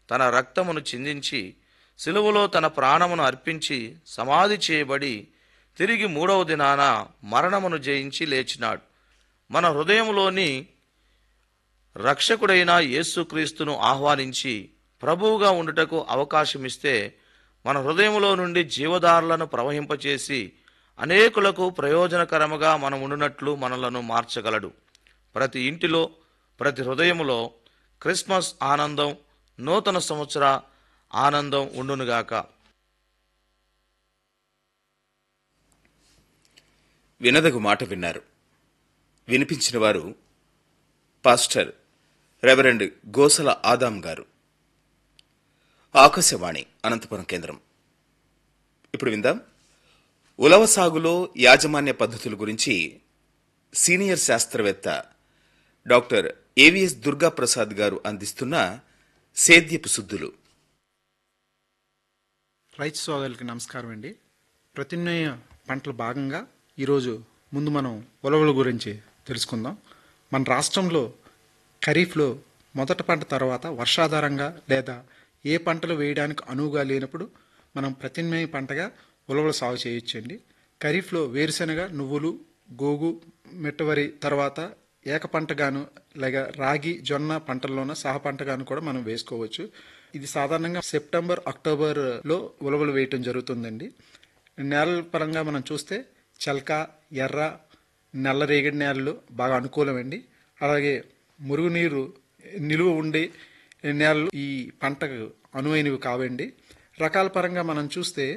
తన రక్తమును చిందించి సిలువలో తన ప్రాణమును అర్పించి సమాధి చేయబడి తిరిగి మూడవ దినాన మరణమును జయించి లేచినాడు మన హృదయంలోని రక్షకుడైన యేసుక్రీస్తును ఆహ్వానించి ప్రభువుగా ఉండుటకు అవకాశమిస్తే మన హృదయంలో నుండి జీవదారులను ప్రవహింపచేసి అనేకులకు ప్రయోజనకరముగా మనం ఉండునట్లు మనలను మార్చగలడు ప్రతి ఇంటిలో ప్రతి హృదయములో క్రిస్మస్ ఆనందం నూతన సంవత్సర ఆనందం ఉండునుగాక వినదగు మాట విన్నారు వినిపించిన వారు పాస్టర్ రెవరెండ్ గోసల ఆదాం గారు ఆకాశవాణి అనంతపురం కేంద్రం ఇప్పుడు విందాం ఉలవ సాగులో యాజమాన్య పద్ధతుల గురించి సీనియర్ శాస్త్రవేత్త డాక్టర్ ఏవిఎస్ దుర్గా ప్రసాద్ గారు అందిస్తున్న సేద్యపు సుద్దులు రైతు సోదరులకి నమస్కారం అండి ప్రత్యామ్నాయ పంటల భాగంగా ఈరోజు ముందు మనం ఉలవల గురించి తెలుసుకుందాం మన రాష్ట్రంలో ఖరీఫ్లో మొదటి పంట తర్వాత వర్షాధారంగా లేదా ఏ పంటలు వేయడానికి అనువుగా లేనప్పుడు మనం ప్రత్యామ్నాయ పంటగా ఉలవల సాగు చేయొచ్చండి ఖరీఫ్లో వేరుశెనగ నువ్వులు గోగు మిట్టవరి తర్వాత ఏక పంటగాను లేక రాగి జొన్న పంటల్లోన సహ పంటగాను కూడా మనం వేసుకోవచ్చు ఇది సాధారణంగా సెప్టెంబర్ అక్టోబర్లో ఉలవలు వేయటం జరుగుతుందండి నేలల పరంగా మనం చూస్తే చల్క ఎర్ర నల్ల రేగడి నేలలు బాగా అనుకూలమండి అలాగే మురుగునీరు నిలువ ఉండే నేలలు ఈ పంటకు అనువైనవి కావండి రకాల పరంగా మనం చూస్తే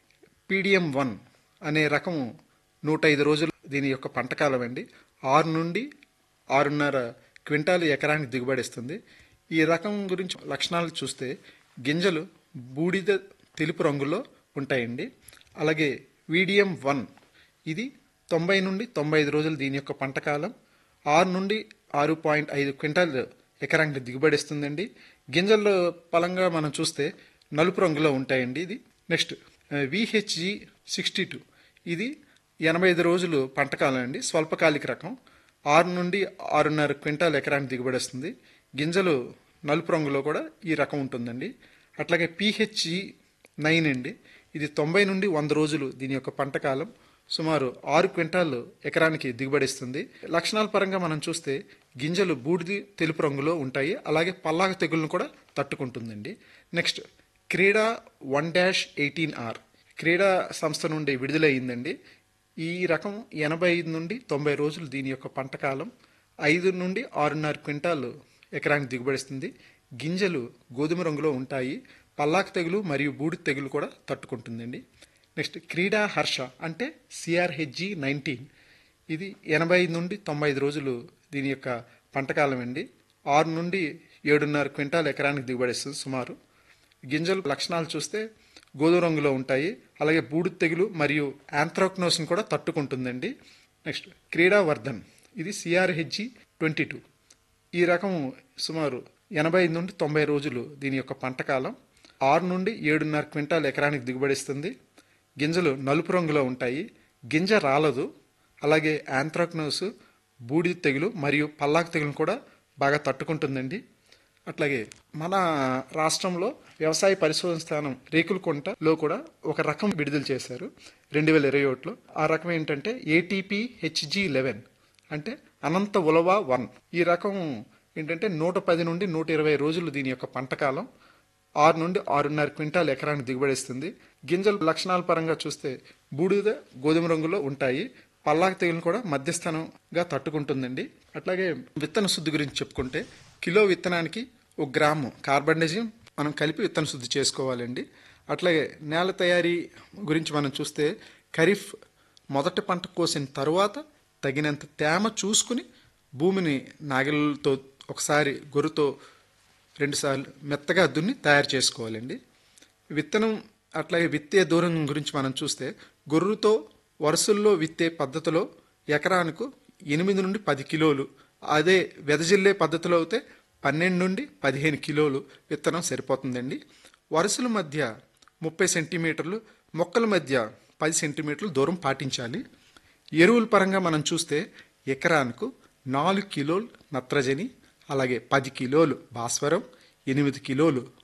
పీడిఎం వన్ అనే రకము నూట ఐదు రోజులు దీని యొక్క పంటకాలం అండి ఆరు నుండి ఆరున్నర క్వింటాలు ఎకరానికి దిగుబడిస్తుంది ఈ రకం గురించి లక్షణాలు చూస్తే గింజలు బూడిద తెలుపు రంగులో ఉంటాయండి అలాగే వీడియం వన్ ఇది తొంభై నుండి తొంభై ఐదు రోజులు దీని యొక్క పంటకాలం ఆరు నుండి ఆరు పాయింట్ ఐదు క్వింటాల్ ఎకరానికి దిగుబడిస్తుందండి గింజల పలంగా మనం చూస్తే నలుపు రంగులో ఉంటాయండి ఇది నెక్స్ట్ విహెచ్జి సిక్స్టీ టూ ఇది ఎనభై ఐదు రోజులు పంటకాలం అండి స్వల్పకాలిక రకం ఆరు నుండి ఆరున్నర క్వింటాల్ ఎకరానికి దిగుబడి వస్తుంది గింజలు నలుపు రంగులో కూడా ఈ రకం ఉంటుందండి అట్లాగే పిహెచ్జి నైన్ అండి ఇది తొంభై నుండి వంద రోజులు దీని యొక్క పంటకాలం సుమారు ఆరు క్వింటాల్ ఎకరానికి దిగుబడిస్తుంది లక్షణాల పరంగా మనం చూస్తే గింజలు బూడిది తెలుపు రంగులో ఉంటాయి అలాగే పల్లాక తెగులను కూడా తట్టుకుంటుందండి next Kreeda one dash eighteen R క్రీడా సంస్థ నుండి విడుదలయ్యిందండి ఈ రకం ఎనభై ఐదు నుండి తొంభై రోజులు దీని యొక్క పంటకాలం ఐదు నుండి ఆరున్నర క్వింటాల్ ఎకరానికి దిగుబడిస్తుంది గింజలు గోధుమ రంగులో ఉంటాయి పల్లాకు తెగులు మరియు బూడి తెగులు కూడా తట్టుకుంటుందండి నెక్స్ట్ క్రీడా హర్ష అంటే సిఆర్హెచ్జి నైన్టీన్ ఇది ఎనభై ఐదు నుండి తొంభై ఐదు రోజులు దీని యొక్క పంటకాలం అండి ఆరు నుండి ఏడున్నర క్వింటాల్ ఎకరానికి దిగుబడిస్తుంది సుమారు గింజల లక్షణాలు చూస్తే గోధుమ రంగులో ఉంటాయి అలాగే బూడు తెగులు మరియు యాంథ్రాక్నోస్ని కూడా తట్టుకుంటుందండి నెక్స్ట్ క్రీడా వర్ధన్ ఇది సిఆర్హెచ్జి ట్వంటీ టూ ఈ రకం సుమారు ఎనభై ఐదు నుండి తొంభై రోజులు దీని యొక్క పంటకాలం ఆరు నుండి ఏడున్నర క్వింటాల్ ఎకరానికి దిగుబడిస్తుంది గింజలు నలుపు రంగులో ఉంటాయి గింజ రాలదు అలాగే యాంథ్రాక్నోస్ బూడిద తెగులు మరియు పల్లాకు తెగులు కూడా బాగా తట్టుకుంటుందండి అట్లాగే మన రాష్ట్రంలో వ్యవసాయ పరిశోధన స్థానం రేకులకుంటలో కూడా ఒక రకం విడుదల చేశారు రెండు వేల ఇరవై ఒకటిలో ఆ రకం ఏంటంటే ఏటీపీ హెచ్జి లెవెన్ అంటే అనంత ఉలవ వన్ ఈ రకం ఏంటంటే నూట పది నుండి నూట ఇరవై రోజులు దీని యొక్క పంటకాలం ఆరు నుండి ఆరున్నర క్వింటాల్ ఎకరానికి దిగుబడిస్తుంది గింజల లక్షణాల పరంగా చూస్తే బూడిద గోధుమ రంగులో ఉంటాయి పల్లాకు తెగులు కూడా మధ్యస్థానంగా తట్టుకుంటుందండి అట్లాగే విత్తన శుద్ధి గురించి చెప్పుకుంటే కిలో విత్తనానికి ఒక గ్రాము కార్బన్డజియం మనం కలిపి విత్తన శుద్ధి చేసుకోవాలండి అట్లాగే నేల తయారీ గురించి మనం చూస్తే ఖరీఫ్ మొదటి పంట కోసిన తరువాత తగినంత తేమ చూసుకుని భూమిని నాగలతో ఒకసారి గొర్రుతో రెండుసార్లు మెత్తగా దున్ని తయారు చేసుకోవాలండి విత్తనం అట్లాగే విత్తే దూరం గురించి మనం చూస్తే గొర్రుతో వరుసల్లో విత్తే పద్ధతిలో ఎకరానికి ఎనిమిది నుండి పది కిలోలు అదే వెదజిల్లే పద్ధతిలో అయితే పన్నెండు నుండి పదిహేను కిలోలు విత్తనం సరిపోతుందండి వరుసల మధ్య ముప్పై సెంటీమీటర్లు మొక్కల మధ్య పది సెంటీమీటర్లు దూరం పాటించాలి ఎరువుల పరంగా మనం చూస్తే ఎకరానికి నాలుగు కిలోలు నత్రజని అలాగే పది కిలోలు భాస్వరం ఎనిమిది కిలోలు